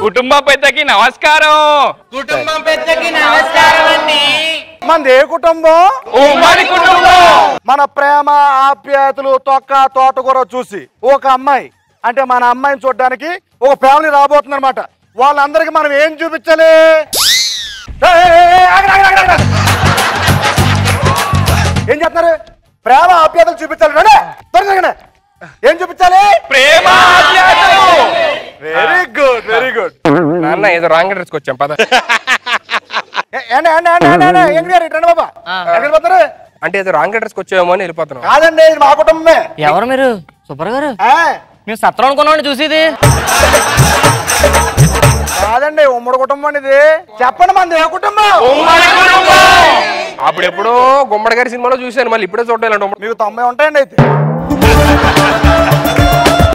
కుటుంబ పెద్దకి నమస్కారం కుటుంబం పెద్దకి నమస్కారం అండి మనది ఏ కుటుంబం ఉమ్మడి కుటుంబం మన ప్రేమ ఆప్యాయతలు తొక్క తోటకూర చూసి ఒక అమ్మాయి అంటే మన అమ్మాయిని చూడడానికి ఒక ఫ్యామిలీ రాబోతుంది అనమాట వాళ్ళందరికీ మనం ఏం చూపించాలి ఏయ్, ఏయ్, ఏయ్, ఆగండి, ఆగండి, ఆగండి, ఆగండి. ఏం చెప్తున్నారు ప్రేమ ఆప్యాయతలు చూపించాలి రండి, త్వరగా రండి. ఏం చూపించాలి ప్రేమ ఆప్యాయతలు. వెరీ గుడ్ వెరీ గుడ్ నాన్న ఏదో రాంగ్ అడ్రస్కి వచ్చాం పద ఏండి ఏండి ఏండి ఏండి, ఏండి ఏంటి గారు ఇటు రండి బాబా ఎక్కడికి పోతారు అంటే ఏదో రాంగ్ అడ్రస్కి వచ్చామో అని వెళ్ళిపోతున్నాం కాదండి ఇది మా కుటుంబమే ఎవరు మీరు సూపర్ గారు ఆ, మేము సత్రం అనుకున్నాం చూసేది కాదండి ఉమ్మడి కుటుంబం అండి ఇది చెప్పండి మంది ఏ కుటుంబం ఉమ్మడి కుటుంబం అప్పుడు ఎప్పుడో గుమ్మడి గారి సినిమాలో చూశాను మళ్ళీ ఇప్పుడే చూడాలంటే మీకు తొంభై ఉంటాయండి అయితే